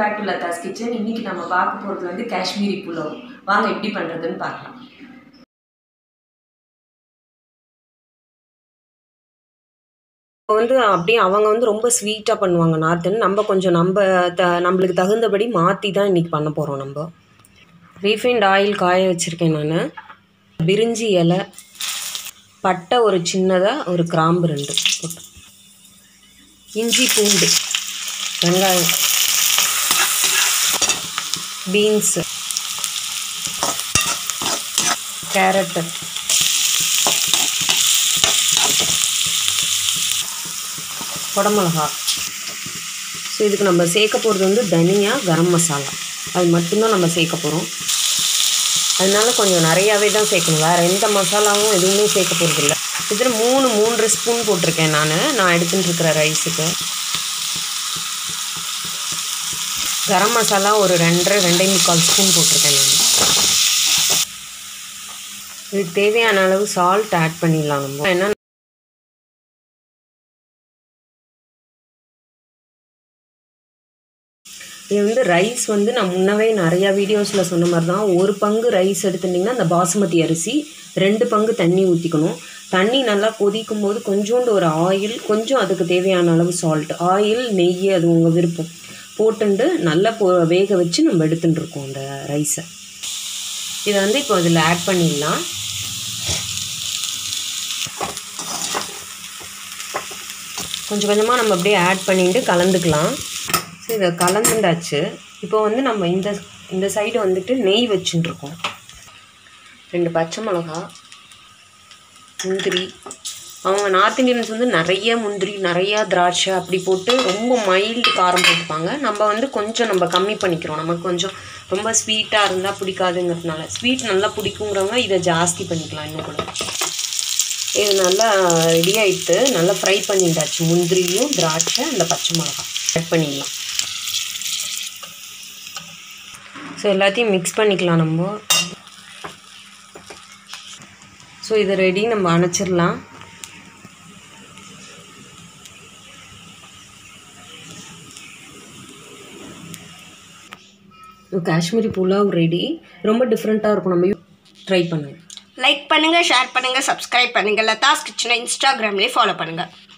back to Latha's kitchen இன்னைக்கு நம்ம பார்க்க போகிறது வந்து காஷ்மீரி புலாவ் வாங்க எப்படி பண்ணுறதுன்னு பார்க்கலாம் இப்போ வந்து அப்படியே அவங்க வந்து ரொம்ப ஸ்வீட்டாக பண்ணுவாங்க நார்த்துன்னு நம்ம கொஞ்சம் நம்ம த நம்மளுக்கு தகுந்தபடி மாற்றி தான் இன்றைக்கி பண்ண போகிறோம் நம்ம ரீஃபைண்ட் ஆயில் காய வச்சுருக்கேன் நான் பிரிஞ்சி இலை பட்டை ஒரு சின்னதாக ஒரு கிராம்பு ரெண்டு போட்டு இஞ்சி பூண்டு வெங்காயம் பீன்ஸு கேரட்டு குடமிளகா ஸோ இதுக்கு நம்ம சேர்க்க போகிறது வந்து தனியா கரம் மசாலா அது மட்டும்தான் நம்ம சேர்க்க போகிறோம் அதனால கொஞ்சம் நிறையாவே தான் சேர்க்கணும் வேறு எந்த மசாலாவும் எதுவுமே சேர்க்க போகிறது இல்லை இதில் மூணு மூன்று ஸ்பூன் போட்டிருக்கேன் நான் நான் எடுத்துகிட்டு இருக்கிற ரைஸுக்கு கரம் மசாலா ஒரு ரெண்டரை ரெண்டே முக்கால் ஸ்பூன் போட்டிருக்கேன் நான் இதுக்கு தேவையான அளவு சால்ட் ஆட் பண்ணிடலாம் நம்ம ஏன்னா இது வந்து ரைஸ் வந்து நான் முன்னவே நிறையா வீடியோஸில் சொன்ன மாதிரி தான் ஒரு பங்கு ரைஸ் எடுத்துட்டிங்கன்னா அந்த பாசுமதி அரிசி ரெண்டு பங்கு தண்ணி ஊற்றிக்கணும் தண்ணி நல்லா கொதிக்கும் போது கொஞ்சோண்டு ஒரு ஆயில் கொஞ்சம் அதுக்கு தேவையான அளவு சால்ட் ஆயில் நெய் அது உங்கள் விருப்பம் போட்டுண்டு நல்லா போ வேக வச்சு நம்ம எடுத்துட்டு இருக்கோம் அந்த ரைஸை இதை வந்து இப்போ இதில் ஆட் பண்ணிடலாம் கொஞ்சம் கொஞ்சமாக நம்ம அப்படியே ஆட் பண்ணிட்டு கலந்துக்கலாம் ஸோ இதை கலந்துண்டாச்சு இப்போ வந்து நம்ம இந்த இந்த சைடு வந்துட்டு நெய் வச்சுட்டுருக்கோம் ரெண்டு பச்சை மிளகா முந்திரி அவங்க நார்த் இந்தியன்ஸ் வந்து நிறைய முந்திரி நிறையா திராட்சை அப்படி போட்டு ரொம்ப மைல்டு காரம் போட்டுப்பாங்க நம்ம வந்து கொஞ்சம் நம்ம கம்மி பண்ணிக்கிறோம் நமக்கு கொஞ்சம் ரொம்ப ஸ்வீட்டாக இருந்தால் பிடிக்காதுங்கிறதுனால ஸ்வீட் நல்லா பிடிக்குங்கிறவங்க இதை ஜாஸ்தி பண்ணிக்கலாம் இன்னும் கூட இது நல்லா ரெடி ஆகிட்டு நல்லா ஃப்ரை பண்ணிட்டாச்சு முந்திரியும் திராட்சை அந்த பச்சை மிளகா ஆட் பண்ணிடலாம் ஸோ எல்லாத்தையும் மிக்ஸ் பண்ணிக்கலாம் நம்ம ஸோ இதை ரெடி நம்ம அணைச்சிடலாம் காஷ்மீரி புலாவ் ரெடி ரொம்ப டிஃப்ரெண்ட்டாக இருக்கும் நம்ம ட்ரை பண்ணுங்க லைக் பண்ணுங்க ஷேர் பண்ணுங்க சப்ஸ்கிரைப் பண்ணுங்க லதாஸ் கிச்சனை இன்ஸ்டாகிராம்லேயே ஃபாலோ பண்ணுங்க